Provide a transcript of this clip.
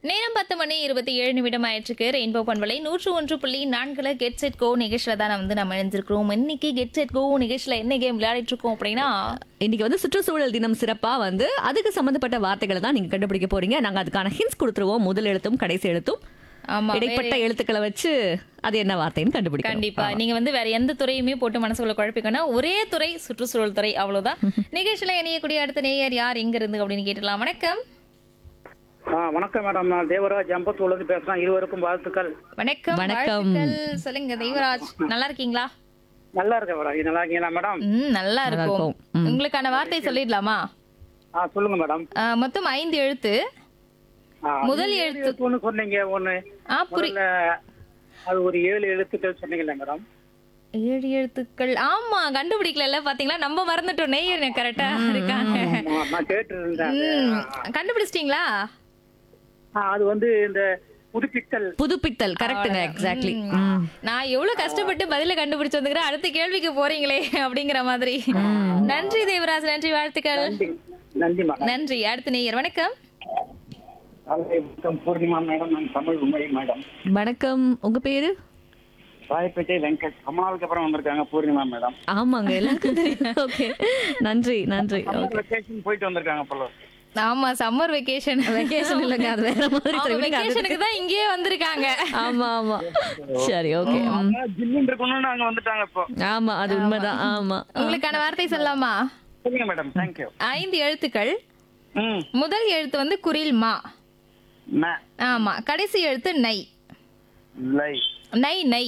நேரம் பத்து மணி இருபத்தி ஏழு நிமிடம் ஆயிற்றுக்கு ரெயின்போ பண்பலை நூற்று ஒன்று புள்ளி நான்குல கெட் செட் கோ நிகழ்ச்சியில தான் வந்து நம்ம இணைஞ்சிருக்கிறோம் இன்னைக்கு கெட் செட் கோ நிகழ்ச்சியில என்ன கேம் விளையாடிட்டு இருக்கோம் அப்படின்னா இன்னைக்கு வந்து சுற்றுச்சூழல் தினம் சிறப்பா வந்து அதுக்கு சம்பந்தப்பட்ட வார்த்தைகளை தான் நீங்க கண்டுபிடிக்க போறீங்க நாங்க அதுக்கான ஹின்ஸ் கொடுத்துருவோம் முதல் எழுத்தும் கடைசி எழுத்தும் ஆமா இடைப்பட்ட எழுத்துக்களை வச்சு அது என்ன வார்த்தைன்னு கண்டுபிடிக்கணும் கண்டிப்பா நீங்க வந்து வேற எந்த துறையுமே போட்டு மனசுக்குள்ள குழப்பிக்கணும் ஒரே துறை சுற்றுச்சூழல் துறை அவ்வளவுதான் நிகழ்ச்சியில இணையக்கூடிய அடுத்த நேயர் யார் எங்க இருந்து அப்படின்னு கேட்டலாம் வணக்கம் ஆ வணக்கம் மேடம் நான் தேவராஜ் அம்பத்தூர்லேருந்து பேசுகிறேன் இருவருக்கும் வாழ்த்துக்கள் வணக்கம் வணக்கம். வாழ்த்துக்கள். சொல்லுங்க தெய்வராஜ் நல்லா இருக்கீங்களா நல்லா இருக்கேன் மேடம் இது நல்லா இருக்கீங்களா மேடம் ம் நல்லா இருக்கும் இருக்கும். ம். உங்களுக்கான வார்த்தை சொல்லிடலாமா ஆ சொல்லுங்க மேடம் ஆ, மொத்தம் ஐந்து எழுத்து ஆ, முதல் நீங்க எழுத்து. ஒண்ணு சொன்னீங்க ஒண்ணு ஆ புரி முதல்ல அது ஒரு ஏழு எழுத்துக்கள் சொன்னீங்கல்ல மேடம் ஏழு எழுத்துக்கள் ஆமா கண்டுபிடிக்கல பாத்தீங்களா நம்ம மறந்துட்டோம் நெய்யர் கரெக்டா இருக்காங்க ஆ, நான் கேட்டு இருந்தேன் ம், கண்டுபிடிச்சிட்டீங்களா ஆ, அது வந்து இந்த புதுப்பித்தல் புதுப்பித்தல் கரெக்டுங்க எக்ஸாக்ட்லி நான் எவ்வளவு கஷ்டப்பட்டு பதில கண்டுபிடிச்சு வந்துக்கிறேன் அடுத்த கேள்விக்கு போறீங்களே அப்படிங்கிற மாதிரி நன்றி தேவராஜ் நன்றி வாழ்த்துக்கள் நன்றி நன்றி மேடம் நன்றி அடுத்த நேயர் வணக்கம் காலை வணக்கம் பூர்ணிமா மேடம் நான் தமிழ் உண்மை மேடம் வணக்கம் உங்க பேரு ராயப்பேட்டை வெங்கட் ரொம்ப நாளுக்கு அப்புறம் வந்திருக்காங்க பூர்ணிமா மேடம் ஆமாங்க எல்லாருக்கும் தெரியும் ஓகே நன்றி நன்றி வெக்கேஷன் போயிட்டு வந்திருக்காங்க போல ஆமா சம்மர் வெக்கேஷன் வெக்கேஷன் இல்லைங்க அது வேற மாதிரி தெரியும் நீங்க அது- வெக்கேஷனுக்கு தான் இங்கேயே வந்திருக்காங்க ஆமா ஆமா சரி ஓகே ஜில்லுன்னு இருக்கணும்னு அங்க வந்துட்டாங்க இப்போ ஆமா அது உண்மைதான் ஆமா உங்களுக்கான வார்த்தை சொல்லலாமா சொல்லுங்க மேடம் தேங்க்யூ ஐந்து எழுத்துக்கள் ம் முதல் எழுத்து வந்து குரில் மா ம ஆமா கடைசி எழுத்து நை லை நை நை